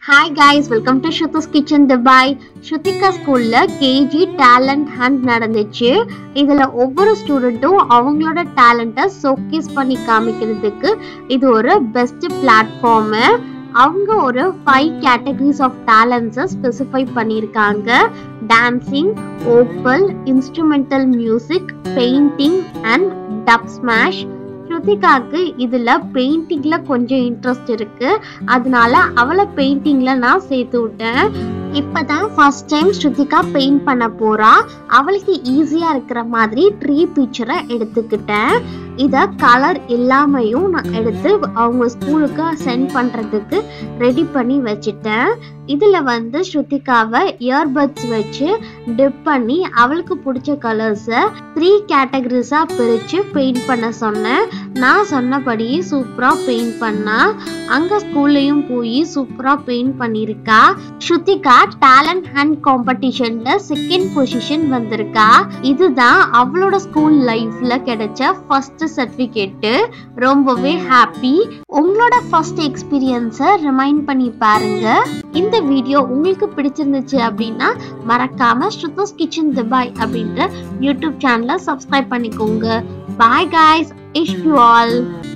hi guys welcome to Shruti's kitchen Dubai Shruthika ஸ்கூல்ல KG talent hunt நடந்துச்சு இதுல ஒவ்வொரு ஸ்டூடெண்ட்டும் அவங்களோட டேலண்ட்டை ஷோகேஸ் பண்ணி காமிக்கிறதுக்கு இது ஒரு பெஸ்ட் பிளாட்ஃபார்மு அவங்க ஒரு ஃபைவ் கேட்டகரிஸ் ஆஃப் டேலண்ட்ஸை ஸ்பெசிஃபை பண்ணியிருக்காங்க டான்சிங் ஓப்பல் instrumental music painting and dub smash ஸ்ருதிகாக்கு இதுல பெயிண்டிங்ல கொஞ்சம் இன்ட்ரெஸ்ட் இருக்கு அதனால அவளை பெயிண்டிங்ல நான் சேர்த்து விட்டேன் இப்பதான் ஃபர்ஸ்ட் டைம் ஸ்ருதிகா பெயிண்ட் பண்ண போறா அவளுக்கு ஈஸியா இருக்கிற மாதிரி ட்ரீ பிக்சரை எடுத்துக்கிட்டேன் இத கலர் எல்லாமையும் நான் எடுத்து அவங்க ஸ்கூலுக்கு சென்ட் பண்றதுக்கு ரெடி பண்ணி வச்சுட்டேன் இதுல வந்து ஸ்ருதிகாவை இயர்பட்ஸ் வச்சு டிப் பண்ணி அவளுக்கு பிடிச்ச கலர்ஸை த்ரீ கேட்டகரிஸா பிரிச்சு பெயிண்ட் பண்ண சொன்னேன் நான் சொன்னபடியே சூப்பரா பெயிண்ட் பண்ணா அங்க ஸ்கூல்லையும் போய் சூப்பரா பெயிண்ட் பண்ணிருக்கா ஸ்ருதிகா டேலண்ட் ஹண்ட் காம்படிஷன்ல செகண்ட் பொசிஷன் வந்திருக்கா இதுதான் அவளோட ஸ்கூல் லைஃப்ல கிடைச்ச ஃபர்ஸ்ட் சர்டிபிகேட் ரொம்பவே ஹாப்பி உங்களோட ஃபர்ஸ்ட் எக்ஸ்பீரியன்ஸை ரிமைண்ட் பண்ணி பாருங்க இந்த வீடியோ உங்களுக்கு பிடிச்சிருந்துச்சு அப்படின்னா மறக்காம ஸ்ருதோஸ் கிச்சன் துபாய் அப்படின்ற யூடியூப் சேனலை சப்ஸ்கிரைப் பண்ணிக்கோங்க bye guys wish you all